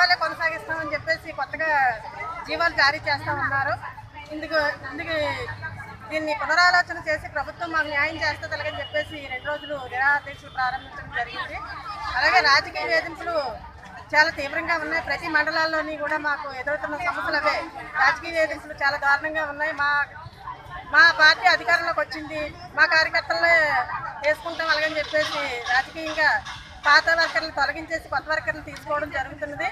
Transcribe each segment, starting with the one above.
జీవాలే కొనసాగిస్తామని చెప్పేసి కొత్తగా జీవాలు జారీ చేస్తా ఉన్నారు ఇందుకు ఇందుకు దీన్ని పునరాలోచన చేసి ప్రభుత్వం మాకు న్యాయం చేస్తుంది అలాగని చెప్పేసి ఈ రెండు రోజులు నిరాదీక్షలు ప్రారంభించడం జరిగింది అలాగే రాజకీయ వేధింపులు చాలా తీవ్రంగా ఉన్నాయి ప్రతి మండలాల్లోని కూడా మాకు ఎదురవుతున్న సమస్యలు అవే రాజకీయ వేధింపులు చాలా దారుణంగా ఉన్నాయి మా మా పార్టీ అధికారంలోకి వచ్చింది మా కార్యకర్తలే వేసుకుంటాం అలాగని చెప్పేసి రాజకీయంగా పాత వర్కర్లు తొలగించేసి కొత్త వర్కర్లు తీసుకోవడం జరుగుతున్నది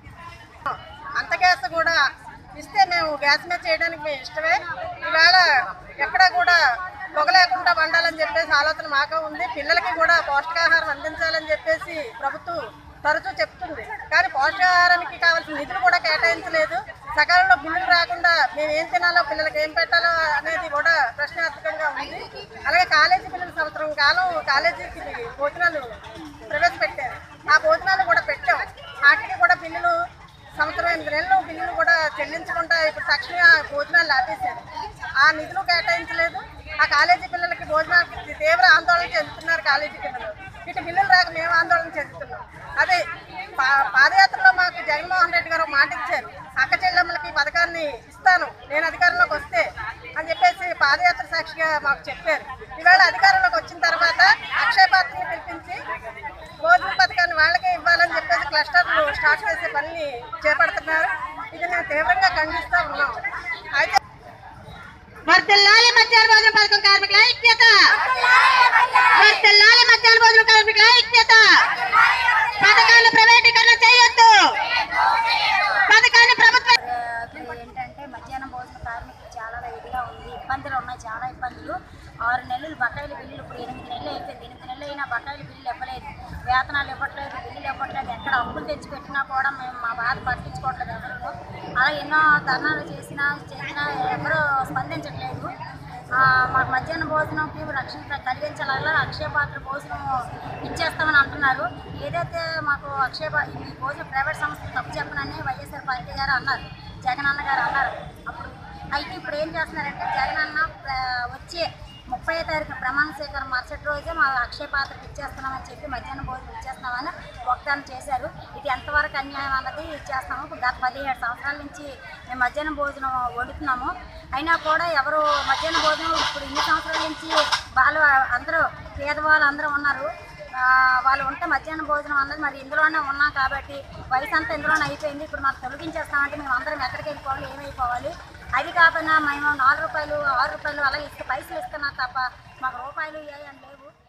అంత గ్యాస్ కూడా ఇస్తే మేము గ్యాస్ మీద చేయడానికి మేము ఇష్టమే ఇవాళ ఎక్కడ కూడా పొగ లేకుండా వండాలని చెప్పేసి ఆలోచన మాకు ఉంది పిల్లలకి కూడా పౌష్టికాహారం అందించాలని చెప్పేసి ప్రభుత్వం తరచూ చెప్తుంది కానీ పౌష్టికాహారానికి కావాల్సిన నిధులు కూడా కేటాయించలేదు సకాలంలో బిల్లులు రాకుండా మేము ఏం తినాలో పిల్లలకి ఏం పెట్టాలో అనేది కూడా ప్రశ్నార్థకంగా ఉంది అలాగే కాలేజీ పిల్లలు సంవత్సరం కాలం కాలేజీకి భోజనాలు ప్రవేశపెట్టారు ఆ భోజనాలు కూడా పెట్టాం వాటికి కూడా బిల్లులు సంవత్సరం ఎనిమిది నెలలు బిల్లులు కూడా చెల్లించకుండా ఇప్పుడు తక్షణ భోజనాలు ఆపేశారు ఆ నిధులు కేటాయించలేదు ఆ కాలేజీ పిల్లలకి భోజనాలకి తీవ్ర ఆందోళన చెందుతున్నారు కాలేజీ పిల్లలు ఇటు బిల్లులు రాక మేము ఆందోళన చెందుతున్నాం అదే పా పాదయాత్రలో మాకు జగన్మోహన్ రెడ్డి గారు ఒక మాట ఇచ్చారు అక్క చెల్లెమ్మలకి ఈ పథకాన్ని ఇస్తాను నేను అధికారంలోకి వస్తే అని చెప్పేసి పాదయాత్ర సాక్షిగా మాకు చెప్పారు ఈవేళ అధికారంలోకి వచ్చిన తర్వాత అక్షయ పాత్రని పిలిపించి భోజన పథకాన్ని వాళ్ళకే ఇవ్వాలని చెప్పేసి క్లస్టర్లు స్టార్ట్ చేసే పనిని చేపడుతున్నారు ఇది మేము తీవ్రంగా ఖండిస్తూ ఉన్నాం అయితే వర్తిల్లాలి మధ్యాహ్న భోజన పథకం కార్మికుల ఐక్యత వర్తిల్లాలి మధ్యాహ్న భోజన కార్మికుల ఐక్యత పథకాన్ని ప్రైవేటీకరణ చేయొద్దు పథకాన్ని ప్రభుత్వం ఇప్పుడు ఏంటంటే మధ్యాహ్నం భోజన కార్మికులు చాలా ఇదిగా ఉంది ఇబ్బందులు ఉన్నాయి చాలా ఇబ్బందులు ఆరు నెలలు బకాయిల బిల్లులు ఇప్పుడు ఎనిమిది నెలలు అయిపోయింది ఎనిమిది నెలలు అయినా బకాయిల బిల్లులు ఇవ్వలేదు వేతనాలు ఇవ్వట్లేదు బిల్లులు ఇవ్వట్లేదు ఎక్కడ అప్పులు తెచ్చి పెట్టినా కూడా మేము మా బాధ పట్టించుకోవట్లేదు ఎవరు అలా ఎన్నో ధర్నాలు చేసినా చేసినా ఎవరు స్పందించట్లేదు ఆ, మాకు మధ్యాహ్న భోజనంకి రక్షణ కలిగించాలన్నా అక్షయ పాత్ర భోజనం ఇచ్చేస్తామని అంటున్నారు ఏదైతే మాకు అక్షయ పా- ఈ భోజనం ప్రైవేట్ సంస్థలు తప్పు చెప్పనని వైఎస్ఆర్ పార్టీ గారు అన్నారు జగన్ అన్న గారు అన్నారు అప్పుడు అయితే ఇప్పుడు ఏం చేస్తున్నారంటే జగన్ అన్న ప్ర- వచ్చే ముప్పై తారీఖు ప్రమాణ స్వీకారం మరుసటి రోజే మా అక్షయ పాత్రకు ఇచ్చేస్తున్నామని చెప్పి మధ్యాహ్నం భోజనం ఇచ్చేస్తున్నామని వాగ్దానం చేశారు ఇది ఎంతవరకు అన్యాయం అన్నది ఇచ్చేస్తాము ఇప్పుడు గత పదిహేడు సంవత్సరాల నుంచి మేము మధ్యాహ్నం భోజనం వండుతున్నాము అయినా కూడా ఎవరు మధ్యాహ్న భోజనం ఇప్పుడు ఇన్ని సంవత్సరాల నుంచి వాళ్ళు అందరూ పేదవాళ్ళు అందరూ ఉన్నారు ఆ, వాళ్ళు ఉంటే మధ్యాహ్న భోజనం అన్నది మరి ఇందులోనే ఉన్నాం కాబట్టి వయసు అంతా ఇందులోనే అయిపోయింది ఇప్పుడు మాకు తొలగించేస్తామంటే మేము అందరం ఎక్కడికి వెళ్ళిపోవాలి ఏమైపోవాలి అది కాకుండా మేము నాలుగు రూపాయలు ఆరు రూపాయలు అలా ఇస్తే పైసలు ఇస్తున్నారు తప్ప మాకు రూపాయలు ఏ అని లేవు